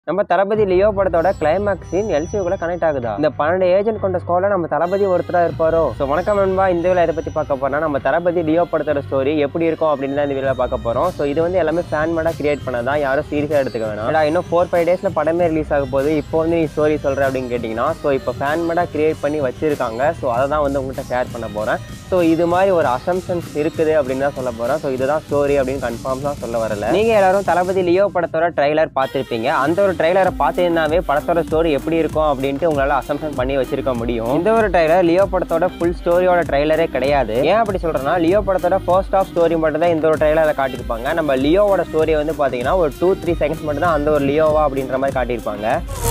நம்ம தளபதி லியோ படத்தோட climax scene எல்சியூக்குள்ள கனெக்ட் ஆகுதா இந்த பன்னெண்டு ஏஜென்ட் கொண்ட ஸ்கோல நம்ம தளபதி ஒருத்தரா இருப்பாரோ ஸோ வணக்கம் நண்பா இந்த வீடியோ இதை பத்தி பார்க்க போறோம்னா நம்ம தளபதி லியோ படத்தோட ஸ்டோரி எப்படி இருக்கும் அப்படின்னு தான் இந்த வீடியோ பார்க்க போறோம் ஸோ இது வந்து எல்லாமே ஃபேன் மேடா கிரியேட் பண்ணதான் யாரும் சீரியஸா எடுத்துக்க வேணாம் ஏடா, இன்னும் ஃபோர் ஃபைவ் டேஸ்ல படமே ரிலீஸ் ஆக போகுது இப்போ வந்து நீ ஸ்டோரி சொல்ற அப்படின்னு கேட்டிங்கன்னா ஸோ இப்போ ஃபேன் மேடா கிரியேட் பண்ணி வச்சிருக்காங்க ஸோ அதை தான் வந்து உங்கள்கிட்ட ஷேர் பண்ண போறேன் ஸோ இது மாதிரி ஒரு அசம்ஷன்ஸ் இருக்குது அப்படின்னு தான் சொல்ல போறேன் ஸோ இதுதான் ஸ்டோரி அப்படின்னு கன்ஃபார்ம் தான் சொல்ல வரல நீங்க எல்லாரும் தளபதி லியோ படத்தோட ட்ரைலர் பார்த்திருப்பீங்க அந்த ஒரு ட்ரைலரை பார்த்திருந்தாவே படத்தோட ஸ்டோரி எப்படி இருக்கும் அப்படின்ட்டு உங்களால அசம்ஷன் பண்ணி வச்சிருக்க முடியும் இந்த ஒரு ட்ரைலர் லியோ படத்தோட ஃபுல் ஸ்டோரியோட ட்ரைலரே கிடையாது ஏன் அப்படி சொல்றேன்னா லியோ படத்தோட ஃபர்ஸ்ட் ஆஃப் ஸ்டோரி மட்டும் தான் இந்த ஒரு ட்ரைலரில் காட்டியிருப்பாங்க நம்ம லியோவோட ஸ்டோரி வந்து பாத்தீங்கன்னா ஒரு டூ த்ரீ செகண்ட்ஸ் மட்டும் தான் அந்த ஒரு லியோவா அப்படின்ற மாதிரி காட்டியிருப்பாங்க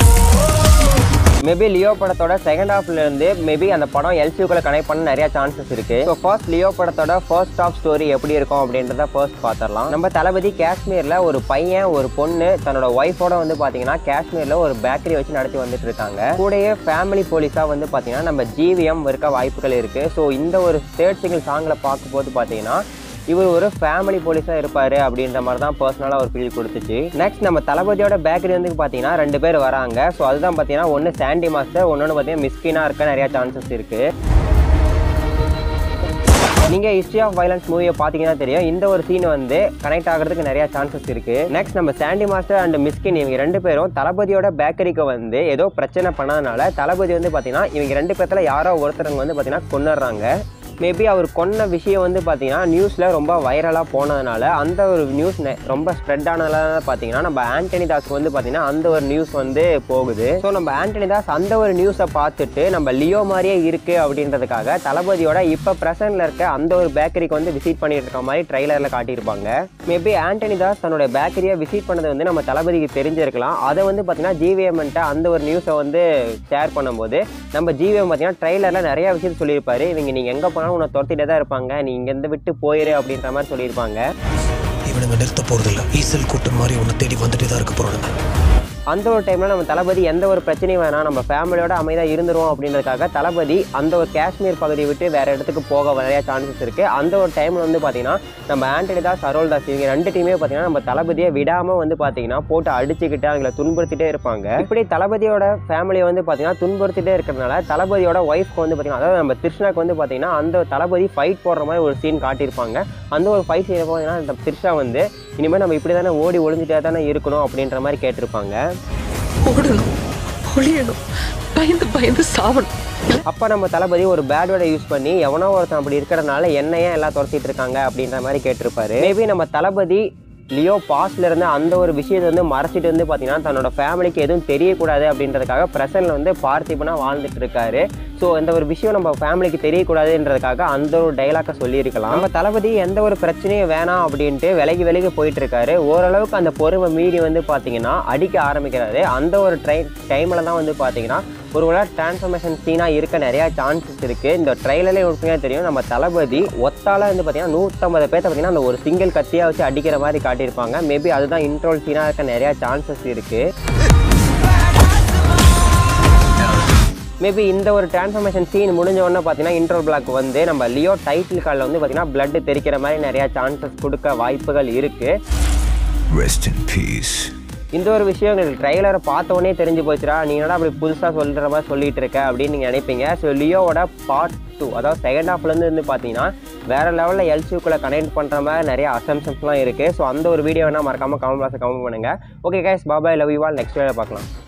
மேபி லியோ படத்தோட செகண்ட் ஹாஃப்ல இருந்து மேபி அந்த படம் எல்சியூக்குள்ள கனெக்ட் பண்ண நிறைய சான்சஸ் இருக்கு ஸோ ஃபர்ஸ்ட் லியோ படத்தோட ஃபர்ஸ்ட் ஹாஃப் ஸ்டோரி எப்படி இருக்கும் அப்படின்றத ஃபர்ஸ்ட் பார்த்துடலாம் நம்ம தளபதி காஷ்மீர்ல ஒரு பையன் ஒரு பொண்ணு தன்னோட ஒய்ஃபோட வந்து பாத்தீங்கன்னா காஷ்மீர்ல ஒரு பேக்கரி வச்சு நடத்தி வந்துட்டு இருக்காங்க கூடயே ஃபேமிலி போலீஸா வந்து பாத்தீங்கன்னா நம்ம ஜிவிஎம் இருக்க வாய்ப்புகள் இருக்கு ஸோ இந்த ஒரு தேர்ட் சிங்கிள் சாங்ல பார்க்கும்போது பாத்தீங்கன்னா இவர் ஒரு ஃபேமிலி போலீஸாக இருப்பார் அப்படின்ற மாதிரி தான் பர்சனலாக ஒரு ஃபீல் கொடுத்துச்சு நெக்ஸ்ட் நம்ம தளபதியோட பேக்கரி வந்து பார்த்தீங்கன்னா ரெண்டு பேர் வராங்க ஸோ அதுதான் பார்த்தீங்கன்னா ஒன்று சாண்டி மாஸ்டர் ஒன்னொன்று பார்த்தீங்கன்னா மிஸ்கினாக இருக்க நிறைய சான்சஸ் இருக்குது நீங்கள் ஹிஸ்ட்ரி ஆஃப் வயலன்ஸ் மூவியை பார்த்தீங்கன்னா தெரியும் இந்த ஒரு சீன் வந்து கனெக்ட் ஆகிறதுக்கு நிறைய சான்சஸ் இருக்கு நெக்ஸ்ட் நம்ம சாண்டி மாஸ்டர் அண்ட் மிஸ்கின் இவங்க ரெண்டு பேரும் தளபதியோட பேக்கரிக்கு வந்து ஏதோ பிரச்சனை பண்ணதுனால தளபதி வந்து பார்த்தீங்கன்னா இவங்க ரெண்டு பேர்த்துல யாரோ ஒருத்தரங்க வந்து பார்த்தீங்கன்னா கொண்டுடுறாங்க மேபி அவர் கொன்ன விஷயம் வந்து பார்த்தீங்கன்னா நியூஸில் ரொம்ப வைரலாக போனதுனால அந்த ஒரு நியூஸ் ரொம்ப ஸ்ப்ரெட் ஆனதுனால பார்த்தீங்கன்னா நம்ம ஆண்டனி தாஸ்க்கு வந்து பார்த்தீங்கன்னா அந்த ஒரு நியூஸ் வந்து போகுது ஸோ நம்ம ஆண்டனி தாஸ் அந்த ஒரு நியூஸை பார்த்துட்டு நம்ம லியோ மாதிரியே இருக்கு அப்படின்றதுக்காக தளபதியோட இப்போ ப்ரெசென்ட்ல இருக்க அந்த ஒரு பேக்கரிக்கு வந்து விசிட் பண்ணிட்டு இருக்க மாதிரி ட்ரைலரில் காட்டியிருப்பாங்க மேபி ஆண்டனி தாஸ் தன்னோட பேக்கரியை விசிட் பண்ணது வந்து நம்ம தளபதிக்கு தெரிஞ்சிருக்கலாம் அதை வந்து பார்த்தீங்கன்னா ஜிவிஎம்ன்ட்ட அந்த ஒரு நியூஸை வந்து ஷேர் பண்ணும்போது நம்ம ஜிவிஎம் பார்த்தீங்கன்னா ட்ரைலரில் நிறைய விஷயத்தை சொல்லியிருப்பாரு இவங்க நீங்கள் எங்கே போனாலும் உன்னை துரத்திட்டே தான் இருப்பாங்க நீ இங்கேருந்து விட்டு போயிரு அப்படின்ற மாதிரி சொல்லியிருப்பாங்க இவனுங்க நிறுத்த போறதில்ல ஈசல் கூட்டம் மாதிரி உன்னை தேடி வந்துட்டே தான் இருக்க போறானுங்க அந்த ஒரு டைமில் நம்ம தளபதி எந்த ஒரு பிரச்சனையும் வேணாம் நம்ம ஃபேமிலியோட அமைதியாக இருந்துருவோம் அப்படின்றதுக்காக தளபதி அந்த ஒரு காஷ்மீர் பகுதியை விட்டு வேற இடத்துக்கு போக நிறைய சான்சஸ் இருக்குது அந்த ஒரு டைமில் வந்து பார்த்தீங்கன்னா நம்ம ஆண்டனி தாஸ் அரோல் தாஸ் இவங்க ரெண்டு டீமே பார்த்தீங்கன்னா நம்ம தளபதியை விடாமல் வந்து பார்த்தீங்கன்னா போட்டு அடிச்சுக்கிட்டு அவங்கள துன்புறுத்திட்டே இருப்பாங்க இப்படி தளபதியோட ஃபேமிலியை வந்து பார்த்தீங்கன்னா துன்புறுத்திட்டே இருக்கிறதுனால தளபதியோட ஒய்ஃப்க்கு வந்து பார்த்தீங்கன்னா அதாவது நம்ம திருஷ்ணாக்கு வந்து பார்த்தீங்கன்னா அந்த தளபதி ஃபைட் போடுற மாதிரி ஒரு சீன் காட்டியிருப்பாங்க அந்த ஒரு ஃபைட் சீனை பார்த்தீங்கன்னா இந்த திருஷா வந்து இனிமேல் நம்ம இப்படி தானே ஓடி ஒளிஞ்சிட்டே தானே இருக்கணும் அப்படின்ற மாதிரி கேட்டிருப்பாங்க ஓடணும் ஒளியணும் பயந்து பயந்து சாவணும் அப்போ நம்ம தளபதி ஒரு பேட் வேர்டை யூஸ் பண்ணி எவனோ ஒருத்தன் அப்படி இருக்கிறனால என்ன ஏன் எல்லாம் துரத்திட்டு இருக்காங்க அப்படின்ற மாதிரி கேட்டிருப்பாரு மேபி நம்ம தளபதி லியோ பாஸ்ட்ல இருந்து அந்த ஒரு விஷயத்தை வந்து மறைச்சிட்டு வந்து பார்த்தீங்கன்னா தன்னோட ஃபேமிலிக்கு எதுவும் தெரியக்கூடாது அப்படின்றதுக்காக ப்ரெசன்ட்ல வந்து பார்த்திபனா வாழ்ந்துட்டு இருக்காரு ஸோ இந்த ஒரு விஷயம் நம்ம ஃபேமிலிக்கு தெரியக்கூடாதுன்றதுக்காக அந்த ஒரு டைலாக்கை சொல்லியிருக்கலாம் நம்ம தளபதி எந்த ஒரு பிரச்சனையும் வேணாம் அப்படின்ட்டு விலகி விலகி போயிட்டு இருக்காரு ஓரளவுக்கு அந்த பொறுமை மீறி வந்து பார்த்தீங்கன்னா அடிக்க ஆரம்பிக்கிறாரு அந்த ஒரு ட்ரை டைமில் தான் வந்து பார்த்தீங்கன்னா ஒரு வேளை டிரான்ஸ்ஃபர்மேஷன் சீனாக இருக்க நிறையா சான்சஸ் இருக்குது இந்த ட்ரைலரே உண்மையாக தெரியும் நம்ம தளபதி ஒத்தால வந்து பார்த்தீங்கன்னா நூற்றம்பது பேர்த்த பார்த்தீங்கன்னா அந்த ஒரு சிங்கிள் கத்தியாக வச்சு அடிக்கிற மாதிரி காட்டியிருப்பாங்க மேபி அதுதான் இன்ட்ரோல் சீனாக இருக்க நிறையா சான்சஸ் இருக்குது மேபி இந்த ஒரு டிரான்ஸ்ஃபர்மேஷன் சீன் முடிஞ்ச உடனே பார்த்தீங்கன்னா இன்ட்ரோல் பிளாக் வந்து நம்ம லியோ டைட்டில் காலில் வந்து பார்த்தீங்கன்னா பிளட் தெரிக்கிற மாதிரி நிறையா சான்சஸ் கொடுக்க வாய்ப்புகள் இருக்குது Rest in peace. இந்த ஒரு விஷயம் எங்களுக்கு ட்ரைலரை பார்த்த உடனே தெரிஞ்சு போச்சுடா நீ என்னடா அப்படி புதுசாக சொல்கிற மாதிரி சொல்லிட்டு இருக்க அப்படின்னு நீங்கள் நினைப்பீங்க ஸோ லியோவோட பார்ட் டூ அதாவது செகண்ட் ஹாஃப்லேருந்து வந்து பார்த்தீங்கன்னா வேறு லெவலில் எல்சியூக்குள்ளே கனெக்ட் பண்ணுற மாதிரி நிறைய அசம்ஷன்ஸ்லாம் இருக்குது ஸோ அந்த ஒரு வீடியோ வேணால் மறக்காமல் கமெண்ட் பாக்ஸை கமெண்ட் பண்ணுங்கள் okay guys bye bye love you all next video பார்க்கலாம்